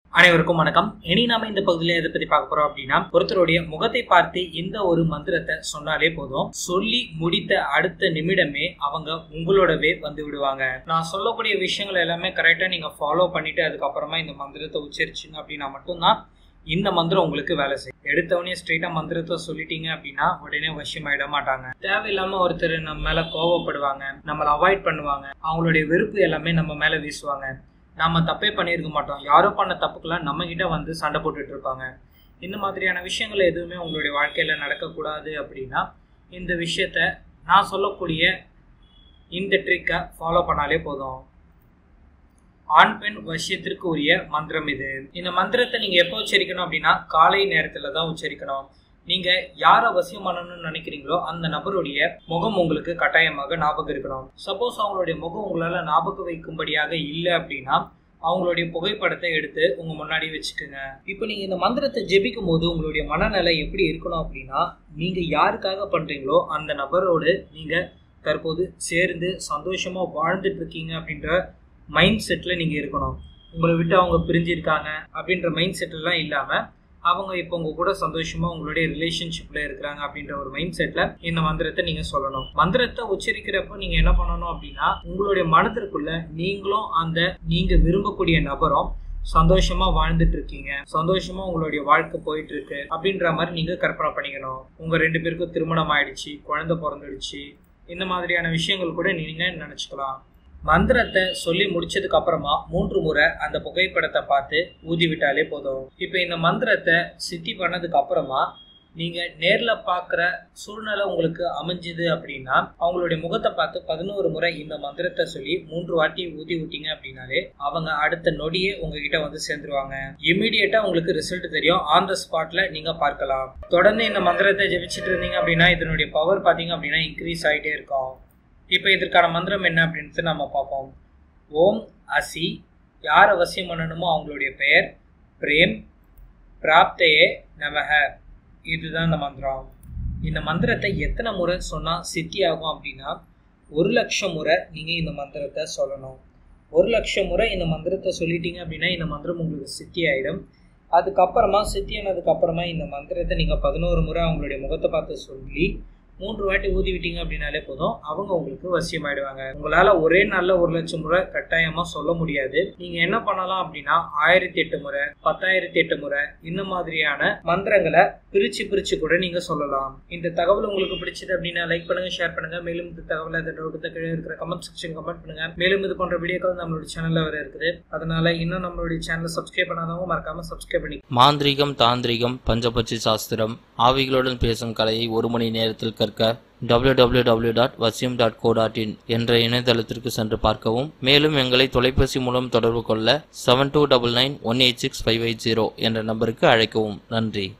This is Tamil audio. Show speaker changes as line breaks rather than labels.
அனைவருக்கும் வணக்கம் இனி நாம இந்த பகுதியில எதை பத்தி பார்க்க போறோம் அப்படின்னா ஒருத்தருடைய முகத்தை பார்த்து இந்த ஒரு மந்திரத்தை சொன்னாலே போதும் சொல்லி முடித்த அடுத்த நிமிடமே அவங்க உங்களோடவே வந்து விடுவாங்க நான் சொல்லக்கூடிய விஷயங்கள் எல்லாமே கரெக்டா நீங்க ஃபாலோ பண்ணிட்டு அதுக்கப்புறமா இந்த மந்திரத்தை உச்சரிச்சிங்க அப்படின்னா மட்டும்தான் இந்த மந்திரம் உங்களுக்கு வேலை செய்யும் எடுத்தவனே ஸ்ட்ரெயிட்டா மந்திரத்தை சொல்லிட்டீங்க அப்படின்னா உடனே வசியமாயிட மாட்டாங்க தேவையில்லாம ஒருத்தர் நம்ம மேல கோவப்படுவாங்க நம்மளை அவாய்ட் பண்ணுவாங்க அவங்களுடைய வெறுப்பு எல்லாமே நம்ம மேல வீசுவாங்க நாம தப்பே பண்ணியிருக்க மாட்டோம் யாரோ பண்ண தப்புக்கெல்லாம் நம்ம கிட்ட வந்து சண்டை போட்டுட்டு இருப்பாங்க இந்த மாதிரியான விஷயங்கள் எதுவுமே உங்களுடைய வாழ்க்கையில நடக்கக்கூடாது அப்படின்னா இந்த விஷயத்த நான் சொல்லக்கூடிய இந்த ட்ரிக்கை ஃபாலோ பண்ணாலே போதும் ஆண் பெண் வசியத்திற்கு உரிய மந்திரம் இது இந்த மந்திரத்தை நீங்க எப்போ உச்சரிக்கணும் அப்படின்னா காலை நேரத்துல தான் உச்சரிக்கணும் நீங்க யாரை வசியம் பண்ணணும்னு நினைக்கிறீங்களோ அந்த நபருடைய முகம் உங்களுக்கு கட்டாயமாக ஞாபகம் இருக்கணும் சப்போஸ் அவங்களுடைய முகம் உங்களால ஞாபகம் வைக்கும்படியாக இல்லை அப்படின்னா அவங்களுடைய புகைப்படத்தை எடுத்து உங்க முன்னாடி வச்சுக்கோங்க இப்போ நீங்க இந்த மந்திரத்தை ஜெபிக்கும் போது உங்களுடைய மனநிலை எப்படி இருக்கணும் அப்படின்னா நீங்க யாருக்காக பண்றீங்களோ அந்த நபரோடு நீங்க தற்போது சேர்ந்து சந்தோஷமா வாழ்ந்துட்டு இருக்கீங்க அப்படின்ற மைண்ட் செட்டில் நீங்கள் இருக்கணும் உங்களை விட்டு அவங்க பிரிஞ்சிருக்காங்க அப்படின்ற மைண்ட் செட்லாம் இல்லாமல் அவங்க இப்போ உங்க கூட சந்தோஷமா உங்களுடைய ரிலேஷன்ஷிப்ல இருக்கிறாங்க அப்படின்ற ஒரு மைண்ட் செட்ல இந்த மந்திரத்தை நீங்க சொல்லணும் மந்திரத்தை உச்சரிக்கிறப்ப நீங்க என்ன பண்ணணும் அப்படின்னா உங்களுடைய மனதிற்குள்ள நீங்களும் அந்த நீங்க விரும்பக்கூடிய நபரும் சந்தோஷமா வாழ்ந்துட்டு இருக்கீங்க சந்தோஷமா உங்களுடைய வாழ்க்கை போயிட்டு இருக்கு அப்படின்ற மாதிரி நீங்க கற்பனை பண்ணிக்கணும் உங்க ரெண்டு பேருக்கும் திருமணம் ஆயிடுச்சு குழந்தை பிறந்துடுச்சு இந்த மாதிரியான விஷயங்கள் கூட நீங்க நினைச்சுக்கலாம் மந்திரத்தை சொல்லி முடிச்சதுக்கு அப்புறமா மூன்று முறை அந்த புகைப்படத்தை பார்த்து ஊதி விட்டாலே போதும் இப்போ இந்த மந்திரத்தை சித்தி பண்ணதுக்கு அப்புறமா நீங்க நேர்ல பாக்குற சூழ்நிலை உங்களுக்கு அமைஞ்சுது அப்படின்னா அவங்களுடைய முகத்தை பார்த்து பதினோரு முறை இந்த மந்திரத்தை சொல்லி மூன்று வாட்டி ஊதி விட்டீங்க அப்படின்னாலே அவங்க அடுத்த நொடியே உங்ககிட்ட வந்து சேர்ந்துருவாங்க இமீடியட்டா உங்களுக்கு ரிசல்ட் தெரியும் ஆன் த ஸ்பாட்ல நீங்க பார்க்கலாம் தொடர்ந்து இந்த மந்திரத்தை ஜெபிச்சுட்டு இருந்தீங்க அப்படின்னா இதனுடைய பவர் பாத்தீங்க அப்படின்னா இன்க்ரீஸ் ஆகிட்டே இருக்கும் இப்போ இதற்கான மந்திரம் என்ன அப்படின்ட்டு நம்ம பார்ப்போம் ஓம் அசி யார் அவசியம் பண்ணணுமோ அவங்களுடைய பெயர் பிரேம் பிராப்தையே நமக இதுதான் இந்த மந்திரம் இந்த மந்திரத்தை எத்தனை முறை சொன்னால் சித்தி ஆகும் அப்படின்னா ஒரு லட்சம் முறை நீங்கள் இந்த மந்திரத்தை சொல்லணும் ஒரு லட்சம் முறை இந்த மந்திரத்தை சொல்லிட்டீங்க அப்படின்னா இந்த மந்திரம் உங்களுக்கு சித்தி ஆகிடும் அதுக்கப்புறமா சித்தி ஆனதுக்கப்புறமா இந்த மந்திரத்தை நீங்கள் பதினோரு முறை அவங்களுடைய முகத்தை பார்த்து சொல்லி மூன்று வாட்டி ஊதி விட்டீங்க அப்படின்னாலே போதும் அவங்க உங்களுக்கு வசியமாயிடுவாங்க உங்களால ஒரே நாள்ல ஒரு லட்சம் முறை கட்டாயமா சொல்ல முடியாது நீங்க என்ன பண்ணலாம் அப்படின்னா ஆயிரத்தி எட்டு முறை பத்தாயிரத்தி எட்டு முறை இந்த மாதிரியான மந்திரங்களை பிரிச்சு பிரிச்சு கூட நீங்க சொல்லலாம் இந்த தகவல் உங்களுக்கு பிடிச்சது அப்படின்னா லைக் பண்ணுங்க ஷேர் பண்ணுங்க மேலும் இந்த தகவல் இந்த டவுட் கீழே இருக்கிற கமெண்ட் செக்ஷன் கமெண்ட் பண்ணுங்க மேலும் இது போன்ற வீடியோக்கள் நம்மளுடைய சேனல்ல வர இருக்குது அதனால இன்னும் நம்மளுடைய சேனலை சப்ஸ்கிரைப் பண்ணாதவங்க மறக்காம சப்ஸ்கிரைப் பண்ணி
மாந்திரிகம் தாந்திரிகம் பஞ்சபட்சி சாஸ்திரம் ஆவிகளுடன் பேசும் கலையை ஒரு மணி நேரத்தில் கற்க www.vasyum.co.in டாட் வசியம் டாட் கோ டாட் இன் என்ற இணையதளத்திற்கு சென்று பார்க்கவும் மேலும் எங்களை தொலைபேசி மூலம் தொடர்பு கொள்ள seven two double nine one eight six five eight zero என்ற நம்பருக்கு அழைக்கவும் நன்றி